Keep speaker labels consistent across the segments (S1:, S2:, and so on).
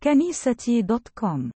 S1: كنيستي دوت كوم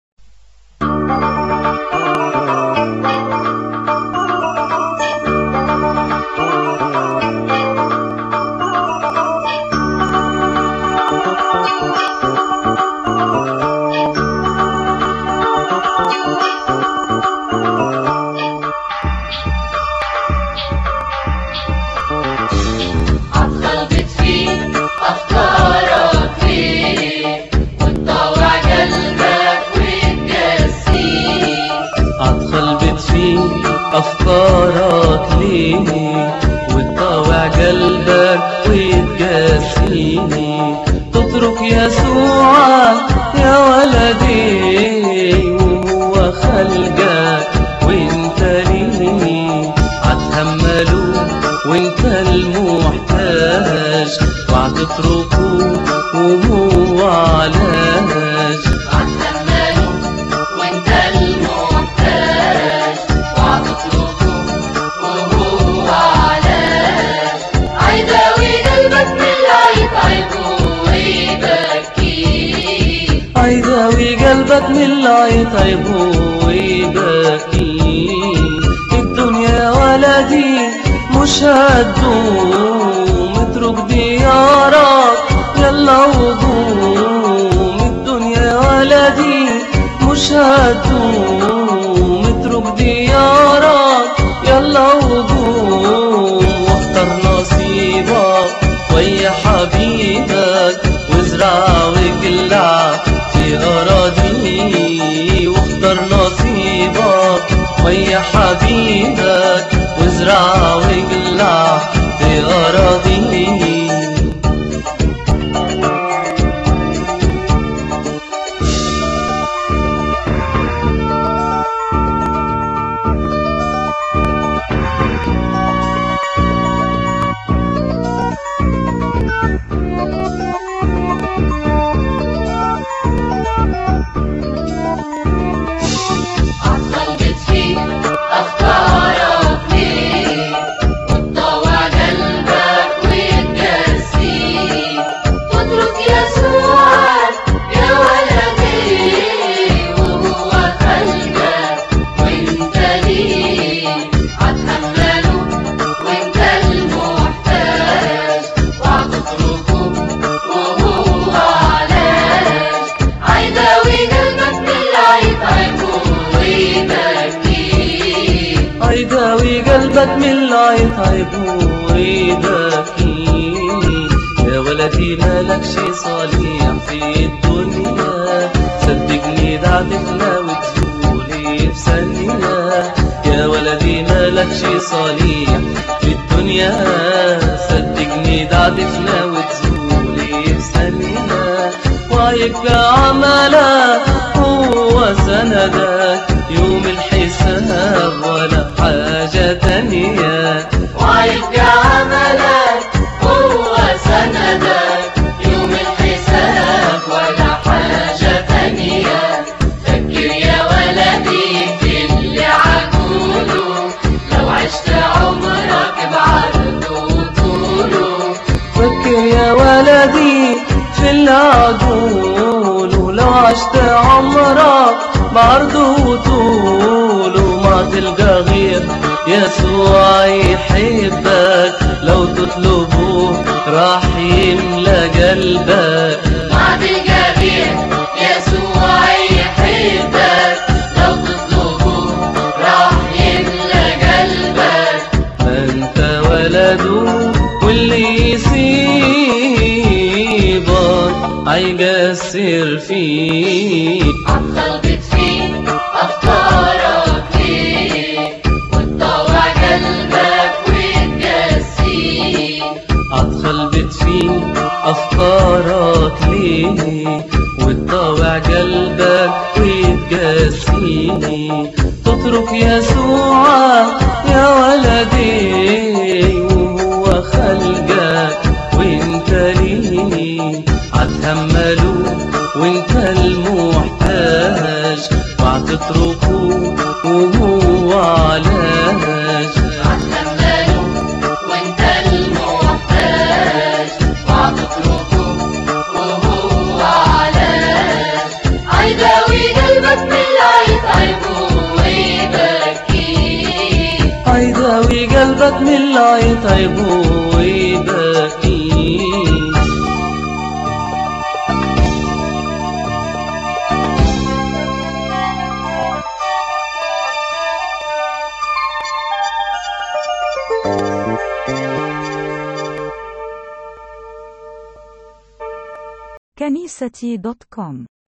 S2: عالقلب فيه أفكارك ليه وتطوع قلبك وتجسيه
S3: عالقلب تفيه أفكارك ليه وتطاوع قلبك وتجاسيني تترك يسوع يا ولدي وهو خلقك وانت ليه عتهملوا وانت المحتاج وعتتركه وهو علاج
S2: عتحمله وانت المحتاج وعتطلبه وهو علاج عيداوي قلبك من اللي يتعبه ويبكيه
S3: عايزاوي قلبك من اللي يطيبه ويبكي الدنيا ولدي مش هتدوم اترك ديارك يلا وقوم الدنيا ولدي مش هتدوم اترك ديارك يلا وقوم واختار نصيبك ويا حبيبك وازرع وقلع في أراضي واختار نصيبك ويا حبيبك وازرع وقلع في أراضي
S2: عالقلب فيه أفكارك ليه وتطوع قلبك وتجسيه تترك يسوع يا ولدي وهو خلقك وانت ليه عتحمله وانت المحتاج وعتتركه وهو علاج عيداوي قلبك من اللي يتعبه ويبكيه
S3: عيداوي قلبك من اللي يتعبه ويبكي يا ولدي مالك شي صالح في الدنيا صدقني ده عتفنا وتزولي في ثانية يا ولدي مالك شي صالح في الدنيا صدقني ده عتفنا وتزولي في ثانية ويبقى عملك هو سندك يوم الحساب ولا حاجة تانية
S2: ويبقى عملك هو سندك يوم الحساب ولا حاجة تانية فكر يا ولدي في اللي عقوله لو عشت عمرك بعرضه وطوله
S3: فكر يا ولدي في اللي عقوله لو عشت عمرك بعرضه وطوله ما تلقى غير يسوع يحبك لو تطلبه راح يملى قلبك
S2: ما تلقى غير يسوع يحبك لو تطلبه راح يملى قلبك
S3: ما انت ولده واللي يسيبك هيقصر فيك
S2: عالقلب فيه أفكارك ليه وتطوع قلبك وتجسيه
S3: عالقلب فيه أفكارك ليه وتطاوع قلبك وتجاسيني تترك يسوع يا ولدي وهو خلقك وانت ليه عتهملوا وانت المحتاج وعتتركه وهو علاج
S2: عتحمله وانت المحتاج وعتتركه وهو علاج
S3: صفي قلبك من اللي يتعبه ويبكي
S1: كنيستي دوت كوم